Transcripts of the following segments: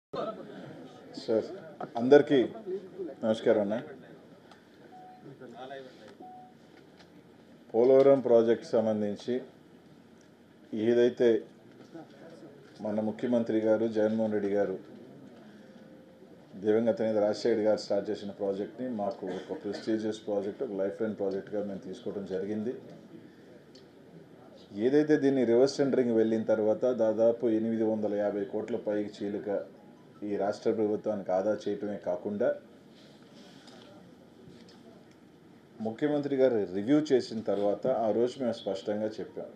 Sir అందరికీ నమస్కారం అన్న పోలవరం ప్రాజెక్ట్ సంబంధించి ఏదైతే మన ముఖ్యమంత్రి గారు జగన్మోహన్ రెడ్డి గారు దివంగత నేత రాజశేఖర్ రెడ్డి గారు స్టార్ట్ చేసిన ప్రాజెక్ట్ని మాకు ఒక ప్రెస్టీజియస్ ప్రాజెక్ట్ ఒక లైఫ్ లైన్ ప్రాజెక్ట్గా మేము తీసుకోవడం జరిగింది ఏదైతే దీన్ని రివర్స్ టెండరింగ్ వెళ్ళిన తర్వాత దాదాపు ఎనిమిది వందల యాభై కోట్ల పైకి చీలిక ఈ రాష్ట్ర ప్రభుత్వానికి ఆదా చేయటమే కాకుండా ముఖ్యమంత్రి గారు రివ్యూ చేసిన తర్వాత ఆ రోజు మేము స్పష్టంగా చెప్పాం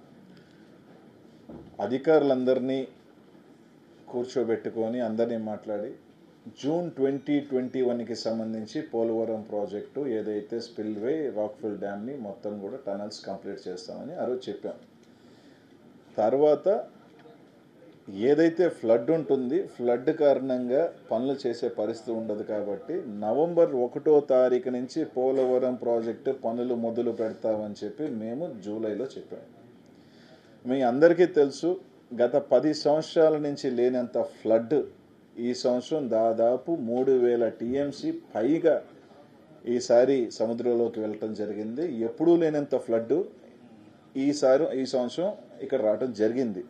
అధికారులందరినీ కూర్చోబెట్టుకొని అందరినీ మాట్లాడి జూన్ ట్వంటీ ట్వంటీ వన్కి సంబంధించి పోలవరం ప్రాజెక్టు ఏదైతే స్పిల్వే రాక్ఫిల్ డ్యామ్ని మొత్తం కూడా టనల్స్ కంప్లీట్ చేస్తామని ఆ రోజు చెప్పాం తర్వాత ఏదైతే ఫ్లడ్ ఉంటుంది ఫ్లడ్ కారణంగా పనులు చేసే పరిస్థితి ఉండదు కాబట్టి నవంబర్ ఒకటో తారీఖు నుంచి పోలవరం ప్రాజెక్టు పనులు మొదలు పెడతామని చెప్పి మేము జూలైలో చెప్పాము మీ అందరికీ తెలుసు గత పది సంవత్సరాల నుంచి లేనంత ఫ్లడ్ ఈ సంవత్సరం దాదాపు మూడు వేల టీఎంసీ పైగా ఈసారి సముద్రంలోకి వెళ్ళటం జరిగింది ఎప్పుడూ లేనంత ఫ్లడ్ ఈసారి ఈ సంవత్సరం ఇక్కడ రావటం జరిగింది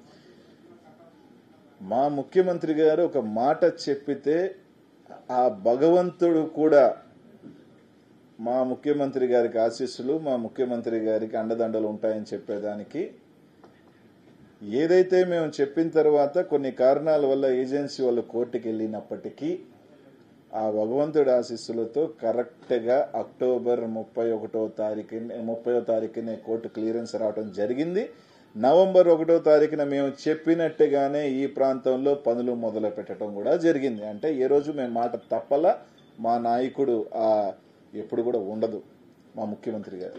మా ముఖ్యమంత్రి గారు ఒక మాట చెప్పితే ఆ భగవంతుడు కూడా మా ముఖ్యమంత్రి గారికి ఆశీస్సులు మా ముఖ్యమంత్రి గారికి అండదండలు ఉంటాయని చెప్పేదానికి ఏదైతే మేము చెప్పిన తర్వాత కొన్ని కారణాల వల్ల ఏజెన్సీ వాళ్ళు కోర్టుకి వెళ్ళినప్పటికీ ఆ భగవంతుడి ఆశీస్సులతో కరెక్ట్గా అక్టోబర్ ముప్పై ఒకటో తారీఖు ముప్పై తారీఖునే కోర్టు క్లియరెన్స్ రావడం జరిగింది నవంబర్ ఒకటో తారీఖున మేము చెప్పినట్టుగానే ఈ ప్రాంతంలో పనులు మొదలు పెట్టడం కూడా జరిగింది అంటే ఏ రోజు మేము మాట తప్పల మా నాయకుడు ఆ ఎప్పుడు కూడా ఉండదు మా ముఖ్యమంత్రి గారు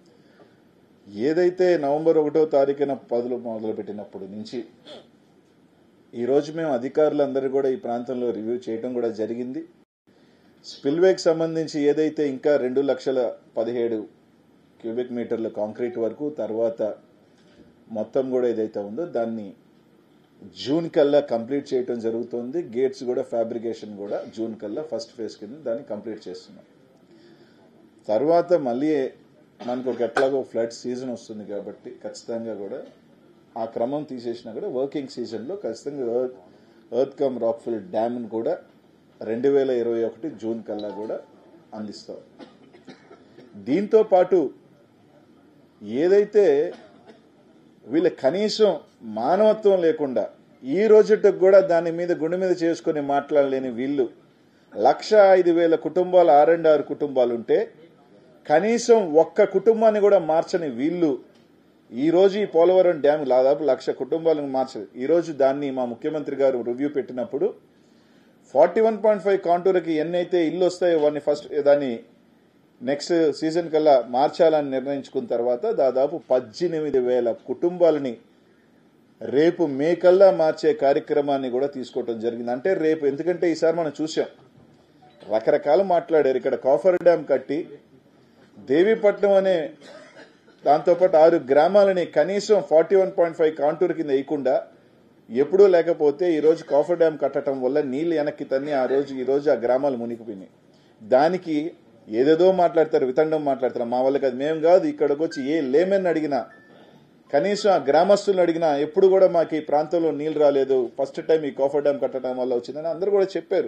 ఏదైతే నవంబర్ ఒకటో తారీఖున పదులు మొదలు పెట్టినప్పటి నుంచి ఈరోజు మేము అధికారులందరూ కూడా ఈ ప్రాంతంలో రివ్యూ చేయడం కూడా జరిగింది స్పిల్వేకి సంబంధించి ఏదైతే ఇంకా రెండు లక్షల పదిహేడు క్యూబిక్ మీటర్ల కాంక్రీట్ వరకు తర్వాత మొత్తం కూడా ఏదైతే ఉందో దాన్ని జూన్ కల్లా కంప్లీట్ చేయడం జరుగుతుంది గేట్స్ కూడా ఫ్యాబ్రికేషన్ కూడా జూన్ కల్లా ఫస్ట్ ఫేజ్ కింద దాన్ని కంప్లీట్ చేస్తున్నాం తర్వాత మళ్ళీ మనకు ఒక ఎట్లాగో ఫ్లడ్ సీజన్ వస్తుంది కాబట్టి ఖచ్చితంగా కూడా ఆ క్రమం తీసేసినా కూడా వర్కింగ్ సీజన్లో ఖచ్చితంగా ఎర్త్ కమ్ రాక్ఫిల్ డ్యామ్ని కూడా రెండు వేల ఇరవై ఒకటి జూన్ కల్లా కూడా అందిస్తాం దీంతో పాటు ఏదైతే వీళ్ళ కనీసం మానవత్వం లేకుండా ఈ రోజుకి కూడా దాని మీద గుండె మీద చేసుకుని మాట్లాడలేని వీళ్ళు లక్ష ఐదు వేల కుటుంబాలు ఆరెండు ఆరు కుటుంబాలు ఉంటే కనీసం ఒక్క కుటుంబాన్ని కూడా మార్చని వీళ్ళు ఈ రోజు ఈ పోలవరం డ్యామ్ దాదాపు లక్ష కుటుంబాలను మార్చదు ఈ రోజు దాన్ని మా ముఖ్యమంత్రి గారు రివ్యూ పెట్టినప్పుడు ఫార్టీ వన్ పాయింట్ ఫైవ్ కాంటూర్కి ఎన్నైతే ఇల్లు వస్తాయో వాడిని ఫస్ట్ దాన్ని నెక్స్ట్ సీజన్ కల్లా మార్చాలని నిర్ణయించుకున్న తర్వాత దాదాపు పద్దెనిమిది వేల కుటుంబాలని రేపు మే కల్లా మార్చే కార్యక్రమాన్ని కూడా తీసుకోవటం జరిగింది అంటే రేపు ఎందుకంటే ఈసారి మనం చూసాం రకరకాలు మాట్లాడారు ఇక్కడ కాఫర్ డ్యామ్ కట్టి దేవీపట్నం అనే దాంతోపాటు ఆరు గ్రామాలని కనీసం forty one point five contour కింద వేయకుండా ఎప్పుడూ లేకపోతే ఈ రోజు కాఫర్ డ్యామ్ కట్టడం వల్ల నీళ్లు వెనక్కి తన్ని ఆ రోజు ఈ రోజు ఆ గ్రామాలు మునిగిపోయినాయి దానికి ఏదేదో మాట్లాడతారు వితండం మాట్లాడతారు మా వాళ్ళకి అది మేము కాదు ఇక్కడికి వచ్చి ఏ లేమని అడిగినా కనీసం ఆ గ్రామస్తులను అడిగినా ఎప్పుడు కూడా మాకు ఈ ప్రాంతంలో నీళ్లు రాలేదు ఫస్ట్ టైం ఈ కాఫర్ డ్యామ్ కట్టడం వల్ల వచ్చిందని అందరూ కూడా చెప్పారు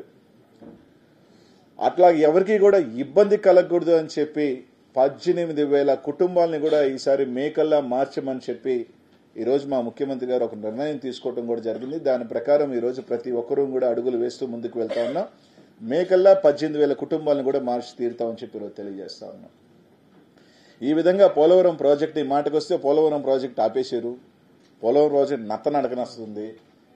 అట్లా ఎవరికి కూడా ఇబ్బంది కలగకూడదు అని చెప్పి పద్దెనిమిది వేల కుటుంబాలని కూడా ఈసారి మేకల్లా మార్చమని చెప్పి ఈరోజు మా ముఖ్యమంత్రి గారు ఒక నిర్ణయం తీసుకోవడం కూడా జరిగింది దాని ప్రకారం ఈరోజు ప్రతి ఒక్కరూ కూడా అడుగులు వేస్తూ ముందుకు వెళ్తా ఉన్నాం మేకల్లా పద్దెనిమిది వేల కుటుంబాలను కూడా మార్చి తీరుతామని చెప్పి ఈరోజు తెలియజేస్తా ఉన్నాం ఈ విధంగా పోలవరం ప్రాజెక్ట్ ఈ మాటకొస్తే పోలవరం ప్రాజెక్ట్ ఆపేశారు పోలవరం ప్రాజెక్ట్ నత్త నడకనొస్తుంది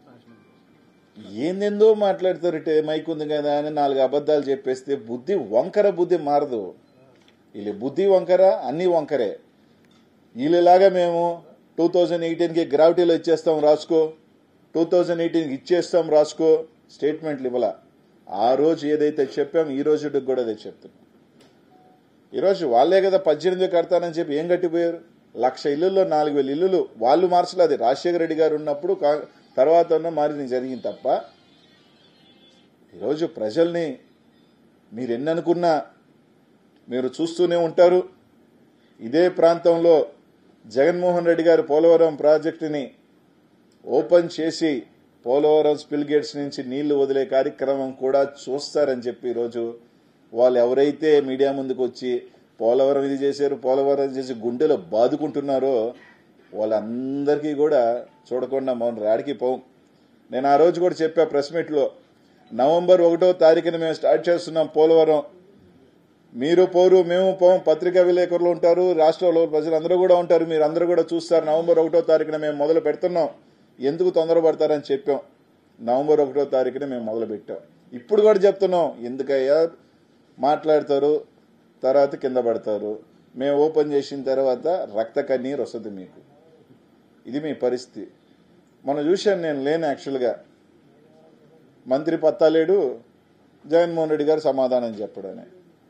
ఏందెందో మాట్లాడతారు ఇటే మైక్ ఉంది కదా అని నాలుగు అబద్ధాలు చెప్పేస్తే బుద్ధి వంకర బుద్ధి మారదు వీళ్ళు బుద్ధి వంకర అన్ని వంకరే వీళ్ళలాగా మేము టూ థౌజండ్ ఎయిటీన్కి గ్రావిటీలో ఇచ్చేస్తాం రాసుకో టూ థౌజండ్ ఎయిటీన్కి ఇచ్చేస్తాం రాసుకో స్టేట్మెంట్లు ఇవ్వాల ఆ రోజు ఏదైతే చెప్పాం ఈ రోజు కూడా అదే చెప్తున్నాం ఈరోజు వాళ్ళే కదా పద్దెనిమిది కడతానని చెప్పి ఏం కట్టిపోయారు లక్ష ఇల్లుల్లో నాలుగు వేల ఇల్లులు వాళ్ళు మార్చలేదు రాజశేఖర రెడ్డి గారు ఉన్నప్పుడు కా- తర్వాత ఉన్న మారింది జరిగింది తప్ప ఈరోజు ప్రజల్ని మీరు ఎన్ని అనుకున్నా మీరు చూస్తూనే ఉంటారు ఇదే ప్రాంతంలో జగన్మోహన్ రెడ్డి గారు పోలవరం ప్రాజెక్టుని ఓపెన్ చేసి పోలవరం స్పిల్ గేట్స్ నుంచి నీళ్లు వదిలే కార్యక్రమం కూడా చూస్తారని చెప్పి ఈరోజు వాళ్ళు ఎవరైతే మీడియా ముందుకు వచ్చి పోలవరం ఇది చేశారు పోలవరం ఇది చేసి గుండెలో బాదుకుంటున్నారో వాళ్ళందరికీ కూడా చూడకుండా మనం రాడికి పోం నేను ఆ రోజు కూడా చెప్పా ప్రెస్ మీట్లో నవంబర్ ఒకటో తారీఖున మేము స్టార్ట్ చేస్తున్నాం పోలవరం మీరు పోరు మేము పోం పత్రికా విలేకరులు ఉంటారు రాష్ట్రంలో ప్రజలందరూ కూడా ఉంటారు మీరు అందరూ కూడా చూస్తారు నవంబర్ ఒకటో తారీఖున మేము మొదలు పెడుతున్నాం ఎందుకు తొందరపడతారని చెప్పాం నవంబర్ ఒకటో తారీఖున మేము మొదలు పెట్టాం ఇప్పుడు కూడా చెప్తున్నాం ఎందుకయ్యా మాట్లాడతారు తర్వాత కింద పడతారు మేము ఓపెన్ చేసిన తర్వాత రక్త కన్నీరు వస్తుంది మీకు ఇది మీ పరిస్థితి మనం చూశాను నేను లేను యాక్చువల్గా మంత్రి పత్తాలేడు జగన్మోహన్ రెడ్డి గారు సమాధానం చెప్పడని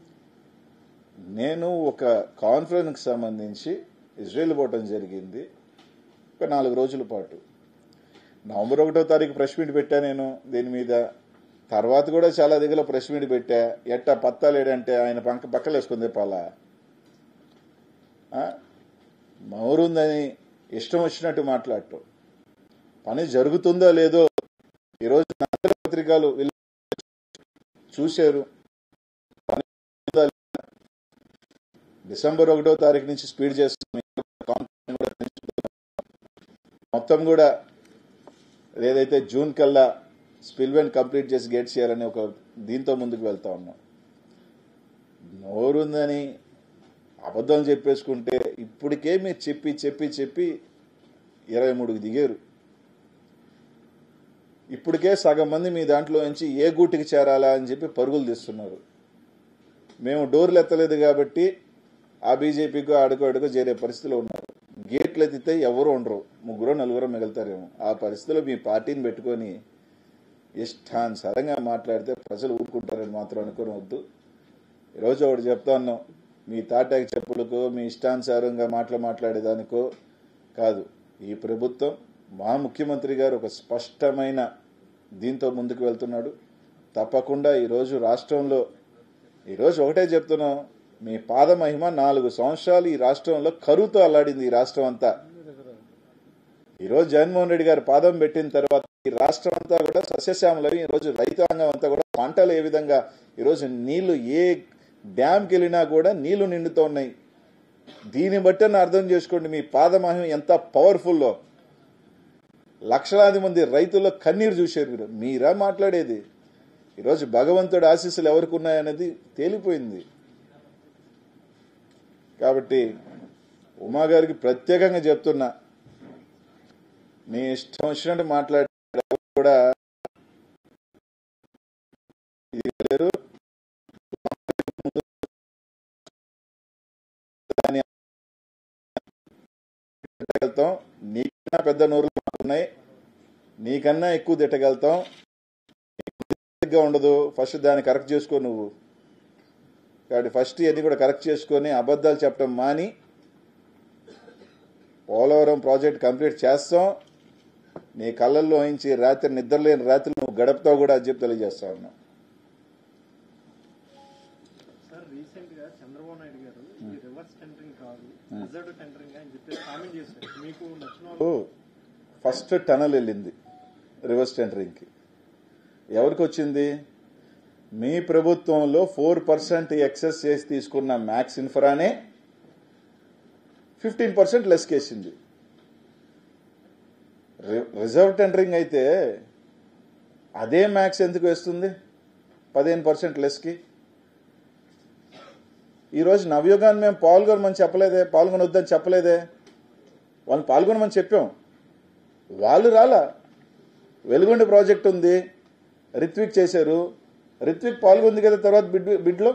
నేను ఒక కాన్ఫరెన్స్కి సంబంధించి ఇజ్రాయెల్ పోవటం జరిగింది ఒక నాలుగు రోజుల పాటు నవంబర్ ఒకటో తారీఖు ప్రెస్ మీట్ పెట్టా నేను దీని మీద తర్వాత కూడా చాలా దగ్గర ప్రెస్ మీట్ పెట్టా ఎట్టా పత్తాలేడంటే ఆయన పక్క పక్కలు వేసుకుంది పాలా మౌరుందని ఇష్టం వచ్చినట్టు మాట్లాడటం పని జరుగుతుందో లేదో ఈరోజు అందరి పత్రికలు వెళ్ళి చూశారు పని జరుగుతుందా లేదా? డిసెంబర్ ఒకటో తారీఖు నుంచి స్పీడ్ చేస్తున్నాం కాన్ఫిడెన్స్ కూడా పెంచుతున్నాం. మొత్తం కూడా ఏదైతే జూన్ కల్లా స్పిల్వెన్ కంప్లీట్ చేసి గేట్ చేయాలని ఒక దీంతో ముందుకు వెళ్తా ఉన్నాం నోరుందని అబద్ధం చెప్పేసుకుంటే ఇప్పటికే మీరు చెప్పి చెప్పి చెప్పి ఇరవై మూడుకి దిగారు ఇప్పటికే సగం మంది మీ దాంట్లో నుంచి ఏ గూటికి చేరాలా అని చెప్పి పరుగులు తీస్తున్నారు మేము డోర్లు ఎత్తలేదు కాబట్టి ఆ బీజేపీకో ఆడుకో ఆడుకో చేరే పరిస్థితిలో ఉన్నారు గేట్లు ఎత్తితే ఎవరు ఉండరు ముగ్గురు నలుగురు మిగులుతారేమో ఆ పరిస్థితిలో మీ పార్టీని పెట్టుకొని ఇష్టానుసారంగా మాట్లాడితే ప్రజలు ఊరుకుంటారని మాత్రం అనుకుని వద్దు ఈరోజు ఒకటి చెప్తా ఉన్నాం మీ తాటాకి చెప్పులకో మీ ఇష్టానుసారంగా మాటలు మాట్లాడేదానికో కాదు ఈ ప్రభుత్వం మా ముఖ్యమంత్రి గారు ఒక స్పష్టమైన దీంతో ముందుకు వెళ్తున్నాడు తప్పకుండా ఈరోజు రాష్ట్రంలో ఈరోజు ఒకటే చెప్తున్నాం మీ పాద మహిమ నాలుగు సంవత్సరాలు ఈ రాష్ట్రంలో కరువుతో అల్లాడింది ఈ రాష్ట్రం అంతా ఈరోజు జగన్మోహన్ రెడ్డి గారు పాదం పెట్టిన తర్వాత ఈ రాష్ట్రం అంతా కూడా సస్యశ్యామలై ఈరోజు రైతాంగం అంతా కూడా పంటలు ఏ విధంగా ఈరోజు నీళ్లు ఏ డ్యాంకి వెళ్ళినా కూడా నీళ్లు నిండుతూ ఉన్నాయి దీన్ని బట్టి అర్థం చేసుకోండి మీ పాదమహిమ ఎంత పవర్ఫుల్లో లక్షలాది మంది రైతుల్లో కన్నీరు చూశారు మీరు మీరా మాట్లాడేది ఈరోజు భగవంతుడి ఆశీస్సులు ఎవరికి ఉన్నాయనేది తేలిపోయింది కాబట్టి ఉమా గారికి ప్రత్యేకంగా చెప్తున్నా మీ ఇష్టం వచ్చినట్టు మాట్లాడే కూడా ఇది లేరు దాన్ని తిట్టగలుగుతాం నీకన్నా పెద్ద నోరులు మాకున్నాయి నీకన్నా ఎక్కువ తిట్టగలుగుతాం గా ఉండదు ఫస్ట్ దాన్ని కరెక్ట్ చేసుకో నువ్వు కాబట్టి ఫస్ట్ ఇవన్నీ కూడా కరెక్ట్ చేసుకొని అబద్ధాలు చెప్పడం మాని పోలవరం ప్రాజెక్ట్ కంప్లీట్ చేస్తాం నీ కళ్ళల్లో నుంచి రాత్రి నిద్రలేని రాత్రి నువ్వు గడపతావు కూడా అని చెప్పి తెలియజేస్తా ఉన్నా సార్ రీసెంట్ గా చంద్రబాబు నాయుడు గారు ఇది రివర్స్ టెండరింగ్ కాదు రిజర్వ్ టెండరింగ్ అని చెప్పి కామెంట్ చేశారు మీకు నచ్చిన వాళ్ళు ఫస్ట్ టనల్ వెళ్ళింది రివర్స్ టెండరింగ్కి ఎవరికి వచ్చింది మీ ప్రభుత్వంలో ఫోర్ పర్సెంట్ ఎక్సెస్ చేసి తీసుకున్న మ్యాక్స్ ఇన్ఫ్రానే ఫిఫ్టీన్ పర్సెంట్ లెస్ కేసింది రి- రిజర్వ్ టెండరింగ్ అయితే అదే మ్యాక్స్ ఎందుకు వేస్తుంది పదిహేను పర్సెంట్ లెస్కి ఈరోజు నవయుగాన్ని మేము పాల్గొనమని చెప్పలేదే పాల్గొనొద్దని చెప్పలేదే వాళ్ళని పాల్గొనమని చెప్పాం వాళ్ళు రాలా వెలుగొండ ప్రాజెక్ట్ ఉంది రిత్విక్ చేశారు రిత్విక్ పాల్గొంది కదా తర్వాత బిడ్ బిడ్లో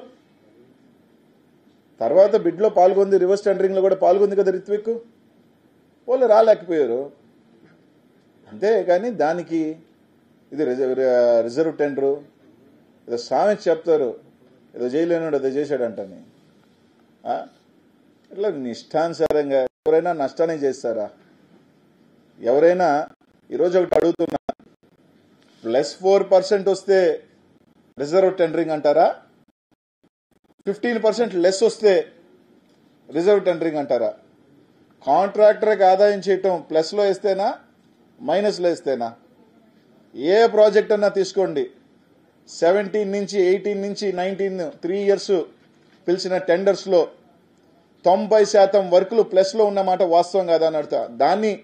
తర్వాత బిడ్లో పాల్గొంది రివర్స్ టెండరింగ్ లో కూడా పాల్గొంది కదా రిత్విక్ వాళ్ళు రాలేకపోయారు అంతే కానీ దానికి ఇది రిజర్వ్ రిజర్వ్ టెండరు ఏదో సామెత చెప్తారు ఏదో జైలేనాడు ఏదో చేశాడంటని ఆ? ఇట్లా నిష్టానుసారంగా ఎవరైనా నష్టాన్ని చేస్తారా ఎవరైనా ఈరోజు ఒకటి అడుగుతున్నా ప్లస్ ఫోర్ పర్సెంట్ వస్తే రిజర్వ్ టెండరింగ్ అంటారా ఫిఫ్టీన్ పర్సెంట్ లెస్ వస్తే రిజర్వ్ టెండరింగ్ అంటారా కాంట్రాక్టర్కి ఆదాయం చేయటం ప్లస్లో వేస్తేనా మైనస్లో వేస్తేనా ఏ ప్రాజెక్ట్ అన్నా తీసుకోండి సెవెంటీన్ నుంచి ఎయిటీన్ నుంచి నైన్టీన్ త్రీ ఇయర్స్ పిలిచిన టెండర్స్లో తొంభై శాతం వర్కులు ప్లస్లో ఉన్నమాట వాస్తవం కాదా అని అడుగుతా దాన్ని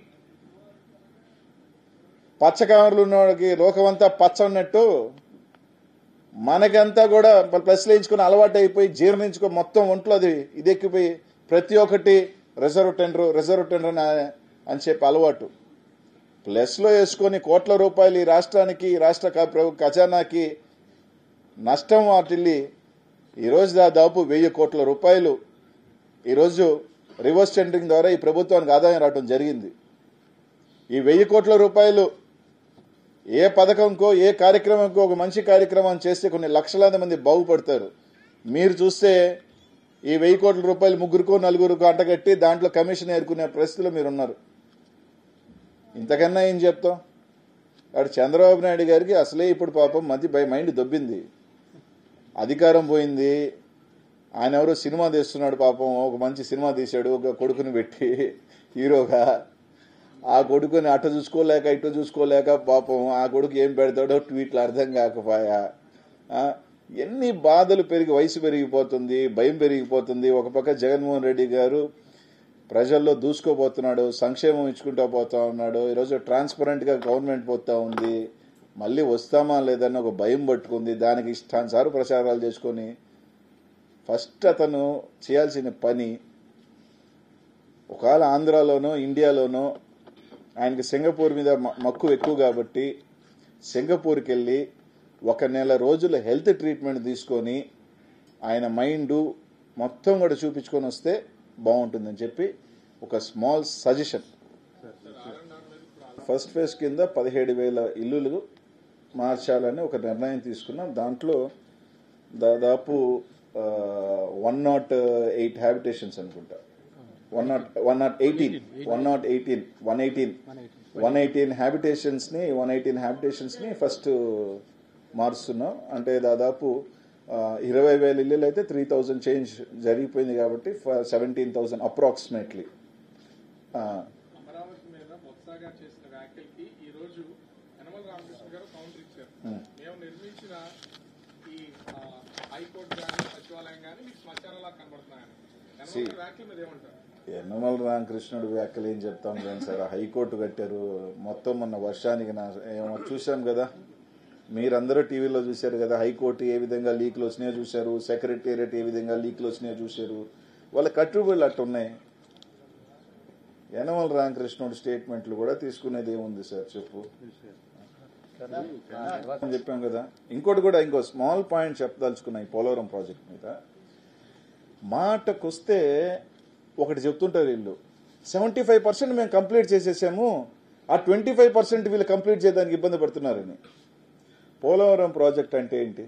పచ్చకామర్లు ఉన్నవాడికి లోకమంతా పచ్చ ఉన్నట్టు మనకంతా కూడా ప్లస్ వేయించుకుని అలవాటు అయిపోయి జీర్ణించుకో మొత్తం ఒంట్లో అది ఇది ఎక్కిపోయి ప్రతి ఒక్కటి రిజర్వ్ టెండర్ రిజర్వ్ టెండర్ అని- అని చెప్పి అలవాటు ప్లస్లో వేసుకొని కోట్ల రూపాయలు ఈ రాష్ట్రానికి ఈ రాష్ట్ర క- ప్రభు ఖజానాకి నష్టం వాటిల్లి ఈరోజు దాదాపు వెయ్యి కోట్ల రూపాయలు ఈరోజు రివర్స్ టెండరింగ్ ద్వారా ఈ ప్రభుత్వానికి ఆదాయం రావడం జరిగింది ఈ వెయ్యి కోట్ల రూపాయలు ఏ పథకంకో ఏ కార్యక్రమంకో ఒక మంచి కార్యక్రమం చేస్తే కొన్ని లక్షలాది మంది బాగుపడతారు మీరు చూస్తే ఈ వెయ్యి కోట్ల రూపాయలు ముగ్గురుకో నలుగురుకో అంటగట్టి దాంట్లో కమిషన్ ఏరుకునే పరిస్థితిలో మీరు ఉన్నారు ఇంతకన్నా ఏం చెప్తాం అటు చంద్రబాబు నాయుడు గారికి అసలే ఇప్పుడు పాపం మధ్య బై మైండ్ దొబ్బింది అధికారం పోయింది ఆయన ఎవరో సినిమా తీస్తున్నాడు పాపం ఒక మంచి సినిమా తీశాడు ఒక కొడుకుని పెట్టి హీరోగా ఆ కొడుకుని అటు చూసుకోలేక ఇటు చూసుకోలేక పాపం ఆ కొడుకు ఏం పెడతాడో ట్వీట్లు అర్థం కాకపోయా ఆ, ఎన్ని బాధలు పెరిగి వయసు పెరిగిపోతుంది భయం పెరిగిపోతుంది ఒక పక్క జగన్మోహన్ రెడ్డి గారు ప్రజల్లో దూసుకోబోతున్నాడు సంక్షేమం ఇచ్చుకుంటూ పోతా ఉన్నాడు ఈరోజు ట్రాన్స్పరెంట్ గా గవర్నమెంట్ పోతా ఉంది మళ్ళీ వస్తామా లేదన్న ఒక భయం పట్టుకుంది దానికి ఇష్టానుసారు ప్రచారాలు చేసుకొని ఫస్ట్ అతను చేయాల్సిన పని ఒకవేళ ఆంధ్రాలోనో ఇండియాలోనో ఆయనకి సింగపూర్ మీద మ- మక్కువ ఎక్కువ కాబట్టి సింగపూర్కి వెళ్ళి ఒక నెల రోజుల హెల్త్ ట్రీట్మెంట్ తీసుకొని ఆయన మైండ్ మొత్తం కూడా చూపించుకొని వస్తే బాగుంటుందని చెప్పి ఒక స్మాల్ సజెషన్ ఫస్ట్ ఫేజ్ కింద పదిహేడు వేల ఇల్లులు మార్చాలని ఒక నిర్ణయం తీసుకున్నాం దాంట్లో దాదాపు వన్ నాట్ ఎయిట్ హ్యాబిటేషన్స్ అనుకుంటా one not one not eighteen one not eighteen one eighteen one eighteen habitations ని వన్ ఎయిటీన్ హ్యాబిటేషన్స్ ని ఫస్ట్ మారుస్తున్నాం అంటే దాదాపు ఆ, ఇరవై వేల ఇల్లులు అయితే త్రీ థౌజండ్ చేంజ్ జరిగిపోయింది కాబట్టి సెవెంటీన్ థౌసండ్ అప్రాక్సిమేట్లీ అమరావతి మీద బొత్సగా చేసిన వ్యాఖ్యలకి ఈ రోజు యనమల రామకృష్ణ గారు కౌంటర్ ఇచ్చారు మేము నిర్మించిన ఈ ఆ, హైకోర్టు కానీ సచివాలయం కానీ మీకు శ్మశానంలా కనబడుతున్నాయని యనమల గారి వ్యాఖ్యల మీద ఏమంటారు యనమల రామకృష్ణుడు వ్యాఖ్యలు ఏం చెప్తాం కానీ సార్ హైకోర్టు కట్టారు మొత్తం మొన్న వర్షానికి నా ఏమో చూశాం కదా మీరందరూ టీవీలో చూశారు కదా హైకోర్టు ఏ విధంగా లీక్లు వచ్చినాయో చూశారు సెక్రటేరియట్ ఏ విధంగా లీక్లు వచ్చినాయో చూశారు వాళ్ళ కట్టుబడులు అట్టు ఉన్నాయి యనమల రామకృష్ణుడు స్టేట్మెంట్లు కూడా తీసుకునేది ఏముంది సార్ చెప్పు అని చెప్పాం కదా ఇంకోటి కూడా ఇంకో స్మాల్ పాయింట్ చెప్పదలుచుకున్నా ఈ పోలవరం ప్రాజెక్ట్ మీద మాటకొస్తే ఒకటి చెప్తుంటారు వీళ్ళు సెవెంటీ ఫైవ్ పర్సెంట్ మేము కంప్లీట్ చేసేసాము ఆ ట్వంటీ ఫైవ్ పర్సెంట్ వీళ్ళు కంప్లీట్ చేయడానికి ఇబ్బంది పడుతున్నారని పోలవరం ప్రాజెక్ట్ అంటే ఏంటి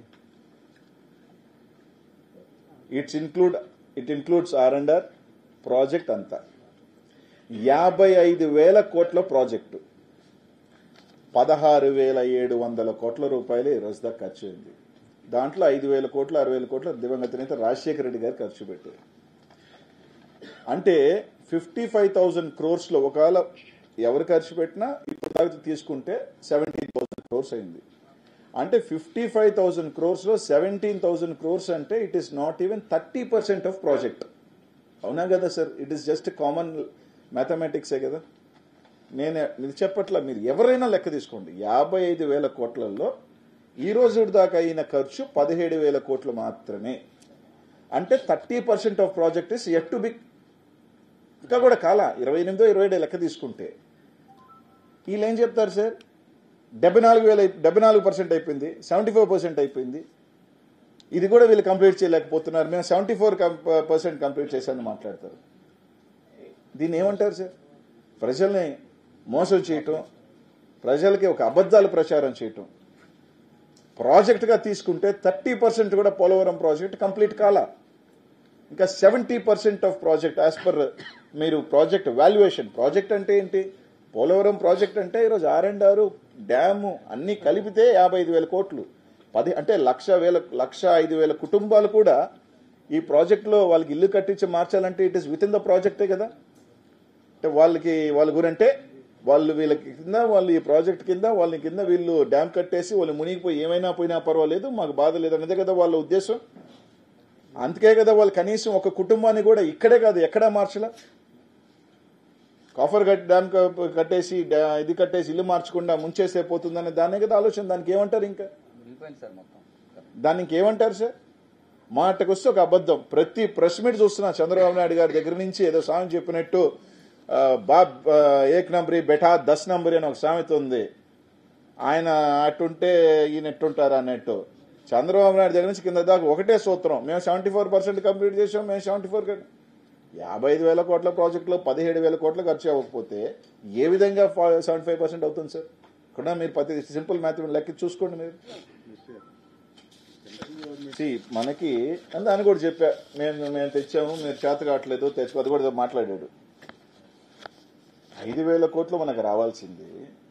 it's include it includes R and R project అంతా యాభై ఐదు వేల కోట్ల ప్రాజెక్టు పదహారు వేల ఏడు వందల కోట్ల రూపాయలు ఈ రోజు దాకా ఖర్చు అయింది దాంట్లో ఐదు వేల కోట్లు ఆరు వేల కోట్లు దివంగత నేత రాజశేఖర రెడ్డి గారు ఖర్చు పెట్టారు అంటే ఫిఫ్టీ ఫైవ్ థౌజండ్ క్రోర్స్ లో ఒకవేళ ఎవరు ఖర్చు పెట్టినా ఇప్పుడు దాకా తీసుకుంటే సెవెంటీన్ థౌసండ్ క్రోర్స్ అయింది అంటే ఫిఫ్టీ ఫైవ్ థౌసండ్ క్రోర్స్ లో సెవెంటీన్ థౌసండ్ క్రోర్స్ అంటే it is not even thirty percent of project అవునా కదా sir it is just common మ్యాథమెటిక్సే కదా నేను మీరు చెప్పట్లా మీరు ఎవరైనా లెక్క తీసుకోండి యాభై ఐదు వేల కోట్లలో ఈ రోజు దాకా అయిన ఖర్చు పదిహేడు వేల కోట్లు మాత్రమే అంటే thirty percent of project is yet to be ఇంకా కూడా కాల ఇరవై ఎనిమిదో ఇరవై ఏడు లెక్క తీసుకుంటే వీళ్ళు ఏం చెప్తారు సార్ డెబ్బై నాలుగు వేల డెబ్బై నాలుగు పర్సెంట్ అయిపోయింది సెవెంటీ ఫోర్ పర్సెంట్ అయిపోయింది ఇది కూడా వీళ్ళు కంప్లీట్ చేయలేకపోతున్నారు మేము సెవెంటీ ఫోర్ పర్సెంట్ కంప్లీట్ చేశామని మాట్లాడతారు దీన్ని ఏమంటారు సార్ ప్రజల్ని మోసం చేయటం ప్రజలకి ఒక అబద్ధాలు ప్రచారం చేయటం ప్రాజెక్ట్గా తీసుకుంటే థర్టీ పర్సెంట్ కూడా పోలవరం ప్రాజెక్ట్ కంప్లీట్ కాలా ఇంకా seventy percent of project as per మీరు ప్రాజెక్ట్ వాల్యుయేషన్ ప్రాజెక్ట్ అంటే ఏంటి పోలవరం ప్రాజెక్ట్ అంటే ఈరోజు ఆర్ అండ్ ఆరు డ్యాము అన్ని కలిపితే యాభై ఐదు వేల కోట్లు పది అంటే లక్ష వేల లక్ష ఐదు వేల కుటుంబాలు కూడా ఈ ప్రాజెక్ట్లో వాళ్ళకి ఇల్లు కట్టించి మార్చాలంటే it is within the ప్రాజెక్టే కదా అంటే వాళ్ళకి వాళ్ళ గురంటే వాళ్ళు వీళ్ళకి కింద వాళ్ళు ఈ ప్రాజెక్ట్ కింద వాళ్ళ కింద వీళ్ళు డ్యామ్ కట్టేసి వాళ్ళు మునిగిపోయి ఏమైనా పోయినా పర్వాలేదు మాకు బాధ లేదు అనేదే కదా వాళ్ళ ఉద్దేశం అందుకే కదా వాళ్ళు కనీసం ఒక కుటుంబాన్ని కూడా ఇక్కడే కాదు ఎక్కడా మార్చలా కాఫర్ కట్ డ్యామ్ క- కట్టేసి డ్యా- ఇది కట్టేసి ఇల్లు మార్చకుండా ముంచేస్తే పోతుందనే దాన్నే కదా ఆలోచన దానికి ఏమంటారు ఇంకా మునిగిపోయింది సార్ మొత్తం దాన్ని ఇంకేమంటారు సార్ మాటకు వస్తే ఒక అబద్ధం ప్రతి ప్రెస్ మీట్ చూస్తున్నా చంద్రబాబు నాయుడు గారి దగ్గర నుంచి ఏదో సామెత చెప్పినట్టు ఆ, బాబ్ ఆ, ఏక్ నంబరి బెఠా దస్ నంబరి అని ఒక సామెత ఉంది ఆయన అటుంటే ఈయన ఎట్టుంటారు అన్నట్టు చంద్రబాబు నాయుడు దగ్గర నుంచి కింద దాకా ఒకటే సూత్రం మేము సెవెంటీ ఫోర్ పర్సెంట్ కంప్లీట్ చేసాం మేము సెవెంటీ ఫోర్ యాభై ఐదు వేల కోట్ల ప్రాజెక్టులో పదిహేడు వేల కోట్లు ఖర్చు అవ్వకపోతే ఏ విధంగా సెవెంటీ ఫైవ్ పర్సెంట్ అవుతుంది సార్ ఇక్కడ మీరు ప్రతి సింపుల్ మ్యాథ్ లెక్క చూసుకోండి మీరు See, మనకి దాన్ని కూడా చెప్పా మేము మేము తెచ్చాము మీరు చేత కావట్లేదు తెచ్చుకో అది కూడా మాట్లాడాడు ఐదు వేల కోట్లు మనకు రావాల్సింది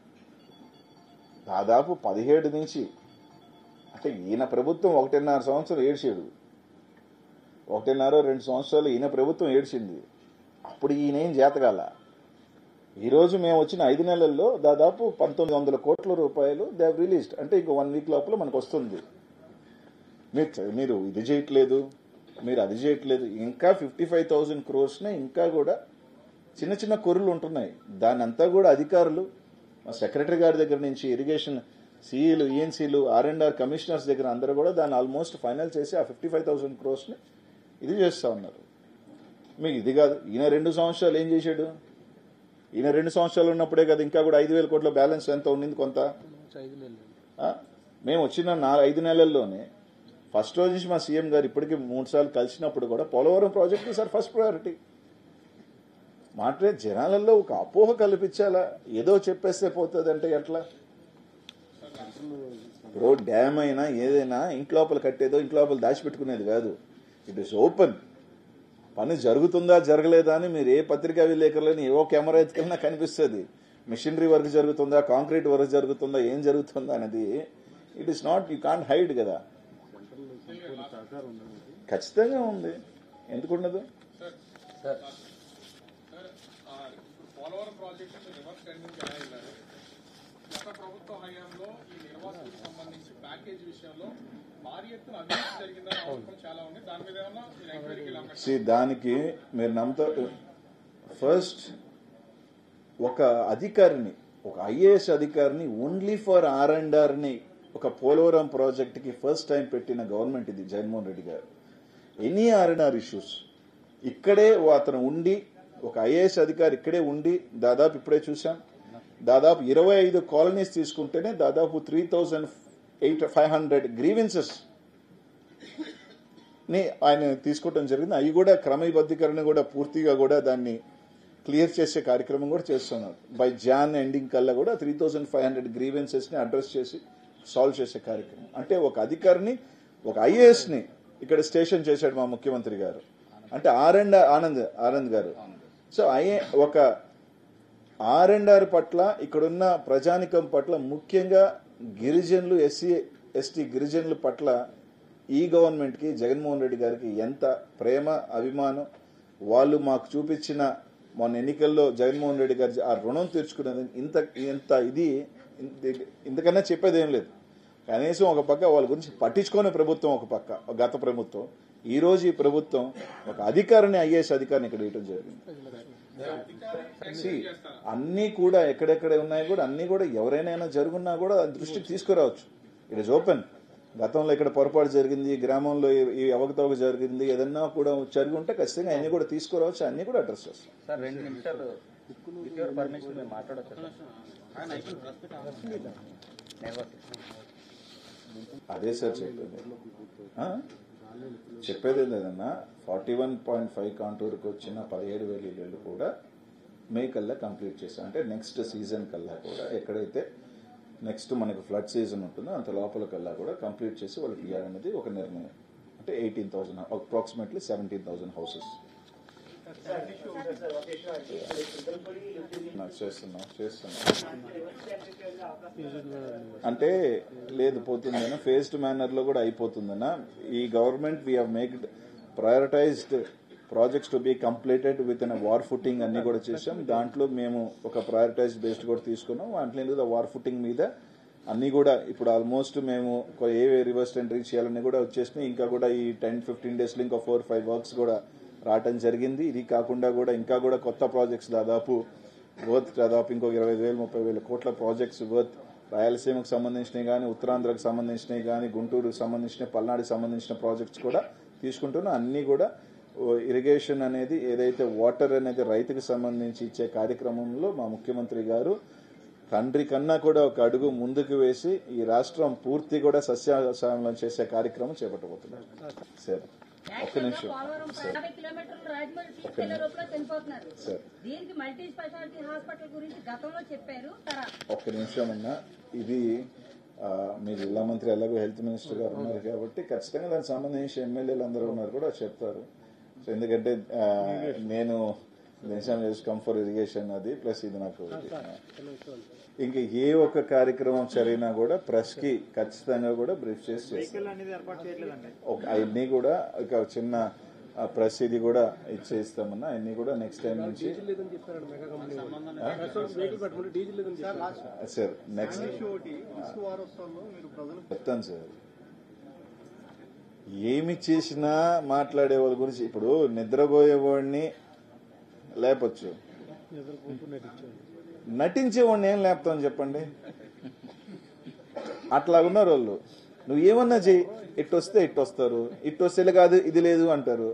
దాదాపు పదిహేడు నుంచి అంటే ఈయన ప్రభుత్వం ఒకటిన్నర సంవత్సరం ఏడ్చాడు ఒకటిన్నర రెండు సంవత్సరాలు ఈయన ప్రభుత్వం ఏడ్చింది అప్పుడు ఈయన ఏం చేతగాల ఈరోజు మేము వచ్చిన ఐదు నెలల్లో దాదాపు పంతొమ్మిది వందల కోట్ల రూపాయలు దే రిలీజ్డ్ అంటే ఇంకో వన్ వీక్ లోపల మనకు వస్తుంది మీరు చ- మీరు ఇది చేయట్లేదు మీరు అది చేయట్లేదు ఇంకా ఫిఫ్టీ ఫైవ్ థౌసండ్ క్రోర్స్నే ఇంకా కూడా చిన్న చిన్న కొర్రులు ఉంటున్నాయి దాని అంతా కూడా అధికారులు మా సెక్రటరీ గారి దగ్గర నుంచి ఇరిగేషన్ సిఈలు ఈఎన్సీలు ఆర్ అండ్ ఆర్ కమిషనర్స్ దగ్గర అందరూ కూడా దాన్ని ఆల్మోస్ట్ ఫైనల్ చేసి ఆ ఫిఫ్టీ ఫైవ్ థౌసండ్ క్రోర్స్ని ఇది చేస్తా ఉన్నారు మీకు ఇది కాదు ఈయన రెండు సంవత్సరాలు ఏం చేశాడు ఈయన రెండు సంవత్సరాలు ఉన్నప్పుడే కదా ఇంకా కూడా ఐదు వేల కోట్ల బ్యాలెన్స్ ఎంత ఉండింది కొంత ఆ? మేము వచ్చిన నా ఐదు నెలల్లోనే ఫస్ట్ రోజు నుంచి మా సీఎం గారు ఇప్పటికీ మూడు సార్లు కలిసినప్పుడు కూడా Polavaram project sir first priority మాట్లాడే జనాలలో ఒక అపోహ కల్పించాలా ఏదో చెప్పేస్తే పోతుంది అంటే ఎట్లా ఇప్పుడు డ్యామ్ అయినా ఏదైనా ఇంట్లోపల కట్టేదో ఇంట్లోపల దాచిపెట్టుకునేది కాదు ఇట్ ఇస్ ఓపెన్ పని జరుగుతుందా జరగలేదా అని మీరు ఏ పత్రికా విలేకరులని ఏవో కెమెరా ఎత్తుకెళ్ళినా కనిపిస్తుంది మిషనరీ వర్క్ జరుగుతుందా కాంక్రీట్ వర్క్ జరుగుతుందా ఏం జరుగుతుందా అనేది it is not you can't hide కదా ఖచ్చితంగా ఉంది ఎందుకు ఉండదు సార్ సార్ సార్ ఆ, ఇప్పుడు పోలవరం ప్రాజెక్ట్ రివర్స్ టెండరింగ్ ఎలా వెళ్ళారు గత ప్రభుత్వ హయాంలో ఈ నిర్వాసితులకు సంబంధించి ప్యాకేజ్ విషయంలో భారీ ఎత్తున అవినీతి జరిగిందని ఆరోపణలు చాలా ఉన్నాయి దాని మీద ఏమన్నా మీరు ఎంక్వైరీకి వెళ్ళామంటే See, దానికి మీరు నమ్ముతారు ఫస్ట్ ఒక అధికారిని ఒక ఐఏఎస్ అధికారిని only for R and R ని ఒక పోలవరం ప్రాజెక్ట్ కి ఫస్ట్ టైం పెట్టిన గవర్నమెంట్ ఇది Jaganmohan Reddy garu any R and R issues ఇక్కడే అతను ఉండి ఒక ఐఏఎస్ అధికారి ఇక్కడే ఉండి దాదాపు ఇప్పుడే చూసాం దాదాపు ఇరవై ఐదు కాలనీస్ తీసుకుంటేనే దాదాపు three thousand eight five hundred grievances ని ఆయన తీసుకోవడం జరిగింది అవి కూడా క్రమబద్ధీకరణ కూడా పూర్తిగా కూడా దాన్ని క్లియర్ చేసే కార్యక్రమం కూడా చేస్తున్నారు బై జాన్ ఎండింగ్ కల్లా కూడా three thousand five hundred grievances ని అడ్రస్ చేసి సాల్వ్ చేసే కార్యక్రమం అంటే ఒక అధికారిని ఒక ఐఏఎస్ ని ఇక్కడ స్టేషన్ చేశాడు మా ముఖ్యమంత్రి గారు అంటే are and Anand Anand garu so ఐఏ ఒక ఆర్ అండ్ ఆర్ పట్ల ఇక్కడున్న ప్రజానికం పట్ల ముఖ్యంగా గిరిజనులు ఎస్సీ ఎస్టీ గిరిజనుల పట్ల ఈ గవర్నమెంట్ కి జగన్మోహన్ రెడ్డి గారికి ఎంత ప్రేమ అభిమానం వాళ్ళు మాకు చూపించిన మొన్న ఎన్నికల్లో జగన్మోహన్ రెడ్డి గారి ఆ రుణం తీర్చుకునేది ఇంత ఇంత ఇది ఇంత- ఇంతకన్నా చెప్పేది ఏం లేదు కనీసం ఒక పక్క వాళ్ళ గురించి పట్టించుకోని ప్రభుత్వం ఒక పక్క గత ప్రభుత్వం ఈ రోజు ఈ ప్రభుత్వం ఒక అధికారిని ఐఏఎస్ అధికారిని ఇక్కడ ఇవ్వడం జరిగింది See, అన్ని కూడా ఎక్కడెక్కడ ఉన్నాయి కూడా అన్ని కూడా ఎవరైనా జరుగున్నా కూడా అది దృష్టికి తీసుకురావచ్చు ఇట్ ఇస్ ఓపెన్ గతంలో ఇక్కడ పొరపాటు జరిగింది గ్రామంలో ఈ- ఈ అవకతవక జరిగింది ఏదన్నా కూడా జరిగి ఉంటే ఖచ్చితంగా అన్ని కూడా తీసుకురావచ్చు అన్ని కూడా అడ్రస్ చేస్తాం సార్ రెండు నిమిషాలు విత్ యువర్ పర్మిషన్ మేము మాట్లాడవచ్చు అదే సార్ చెప్పేది ఆ? చెప్పేది లేదన్నా ఫార్టీ వన్ పాయింట్ ఫైవ్ కాంటూర్కి వచ్చిన పదిహేడు వేల ఇళ్ళు కూడా మే కల్లా కంప్లీట్ చేస్తాం అంటే నెక్స్ట్ సీజన్ కల్లా కూడా ఎక్కడైతే నెక్స్ట్ మనకు ఫ్లడ్ సీజన్ ఉంటుందో అంత లోపల కల్లా కూడా కంప్లీట్ చేసి వాళ్ళకి ఇవ్వాలనేది ఒక నిర్ణయం అంటే eighteen thousand approximately seventeen thousand houses నాకు చేస్తున్నాం చేస్తున్నాం అంటే లేదు పోతుందన్న ఫేస్డ్ మేనర్ లో కూడా అయిపోతుందన్న ఈ government we maked prioritized projects to be completed within war footing అన్ని కూడా చేసాం దాంట్లో మేము ఒక ప్రయారిటైజ్డ్ బేస్డ్ కూడా తీసుకున్నాం వాటిలో వార్ ఫుటింగ్ మీద అన్ని కూడా ఇప్పుడు ఆల్మోస్ట్ మేము ఒక ఏ రివర్స్ టెండరింగ్ చేయాలని కూడా వచ్చేసినాయి ఇంకా కూడా ఈ టెన్ ఫిఫ్టీన్ డేస్ లో ఇంకా ఫోర్ ఫైవ్ వర్క్స్ కూడా రావటం జరిగింది ఇది కాకుండా కూడా ఇంకా కూడా కొత్త ప్రాజెక్ట్స్ దాదాపు వర్త్ దాదాపు ఇంకొక ఇరవై వేలు ముప్పై వేల కోట్ల ప్రాజెక్ట్స్ వర్త్ రాయలసీమకు సంబంధించినవి కానీ ఉత్తరాంధ్రకు సంబంధించినవి కానీ గుంటూరుకు సంబంధించిన పల్నాడుకు సంబంధించిన ప్రాజెక్ట్స్ కూడా తీసుకుంటున్నాం అన్ని కూడా ఇరిగేషన్ అనేది ఏదైతే వాటర్ అనేది రైతుకు సంబంధించి ఇచ్చే కార్యక్రమంలో మా ముఖ్యమంత్రి గారు తండ్రి కన్నా కూడా ఒక అడుగు ముందుకు వేసి ఈ రాష్ట్రం పూర్తి కూడా సస్యాశామలం చేసే కార్యక్రమం చేపట్టబోతున్నారు సరే ఒక్క నిమిషం పోలవరం యాభై కిలోమీటర్లు రాజమండ్రి తీసుకెళ్లే రూపంలో చనిపోతున్నారు సరే దీనికి మల్టీ స్పెషాలిటీ హాస్పిటల్ గురించి గతంలో చెప్పారు తర ఒక్క నిమిషం అన్నా ఇది ఆ, మీ జిల్లా మంత్రి ఎలాగో హెల్త్ మినిస్టర్ గారు ఉన్నారు కాబట్టి ఖచ్చితంగా దానికి సంబంధించి ఎమ్మెల్యేలు అందరూ ఉన్నారు కూడా చెప్తారు సో ఎందుకంటే ఆ, నేను దేశం కమ్ ఫర్ ఇరిగేషన్ అది ప్లస్ ఇది నాకు ఇంకా ఏ ఒక్క కార్యక్రమం జరిగినా కూడా ప్రెస్ కి ఖచ్చితంగా కూడా బ్రీఫ్ చేసి చేస్తాం వెహికల్ అనేది ఏర్పాటు చేయట్లేదండి ఒక అవన్నీ కూడా ఒక చిన్న ఆ, ప్రెస్ ఇది కూడా ఇచ్చేస్తామన్నా అవన్నీ కూడా నెక్స్ట్ టైం నుంచి సార్ నెక్స్ట్ ఒకటి ఇసుక వారోత్సవంలో మీరు ప్రజలు చెప్తాను సార్ ఏమి చేసినా మాట్లాడే వాళ్ళ గురించి ఇప్పుడు నిద్రపోయేవాడిని లేపొచ్చు నటించేవాడిని ఏం లేపుతాం చెప్పండి అట్లా ఉన్నారు వాళ్ళు నువ్వు ఏమన్నా చెయ్యి ఇటు వస్తే ఇటు వస్తారు ఇటు వస్తే కాదు ఇది లేదు అంటారు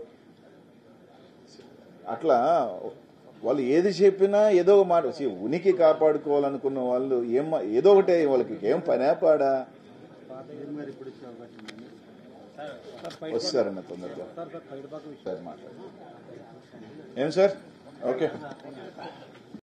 అట్లా వాళ్ళు ఏది చెప్పినా ఏదో ఒక మాట see, ఉనికి కాపాడుకోవాలనుకున్న వాళ్ళు ఏం మా- ఏదో ఒకటే వాళ్ళకి ఏం పనే పాడా వస్తారన్న తొందరగా సార్ మాట్లాడు ఏం సార్ ఓకే